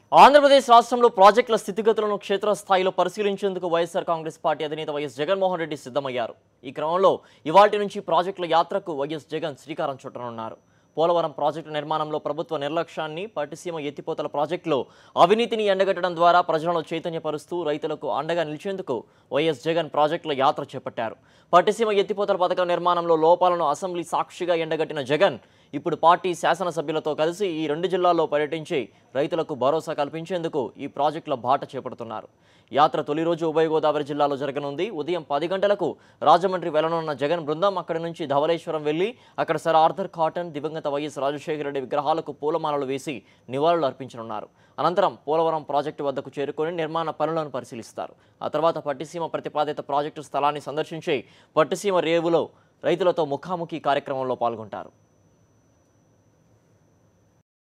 ఆంధ్రప్రదేశ్ రాష్ట్రంలో ప్రాజెక్టుల స్థితిగతులను క్షేత్రస్థాయిలో పరిశీలించేందుకు వైఎస్ఆర్ కాంగ్రెస్ పార్టీ అధినేత వైఎస్ జగన్మోహన్ రెడ్డి సిద్ధమయ్యారు ఈ క్రమంలో ఇవాటి నుంచి ప్రాజెక్టుల యాత్రకు వైఎస్ జగన్ శ్రీకారం చుట్టనున్నారు పోలవరం ప్రాజెక్టు నిర్మాణంలో ప్రభుత్వ నిర్లక్ష్యాన్ని పట్టిసీమ ఎత్తిపోతల ప్రాజెక్టులో అవినీతిని ఎండగట్టడం ద్వారా ప్రజలను చైతన్యపరుస్తూ రైతులకు అండగా నిలిచేందుకు వైఎస్ జగన్ ప్రాజెక్టుల యాత్ర చేపట్టారు పట్టిసీమ ఎత్తిపోతల పథకం నిర్మాణంలో లోపాలను అసెంబ్లీ సాక్షిగా ఎండగట్టిన జగన్ ఇప్పుడు పార్టీ శాసనసభ్యులతో కలిసి ఈ రెండు జిల్లాల్లో పర్యటించి రైతులకు భరోసా కల్పించేందుకు ఈ ప్రాజెక్టుల బాట చేపడుతున్నారు యాత్ర తొలి రోజు ఉభయ గోదావరి జిల్లాలో జరగనుంది ఉదయం పది గంటలకు రాజమండ్రి వెళ్లనున్న జగన్ బృందం అక్కడి నుంచి ధవళేశ్వరం వెళ్లి అక్కడ సర్ ఆర్థర్ కాటన్ దివంగత వైఎస్ రాజశేఖర రెడ్డి విగ్రహాలకు పూలమాలలు వేసి నివాళులు అర్పించనున్నారు అనంతరం పోలవరం ప్రాజెక్టు వద్దకు చేరుకొని నిర్మాణ పనులను పరిశీలిస్తారు ఆ తర్వాత పట్టిసీమ ప్రతిపాదిత ప్రాజెక్టు స్థలాన్ని సందర్శించి పట్టిసీమ రేవులో రైతులతో ముఖాముఖి కార్యక్రమంలో పాల్గొంటారు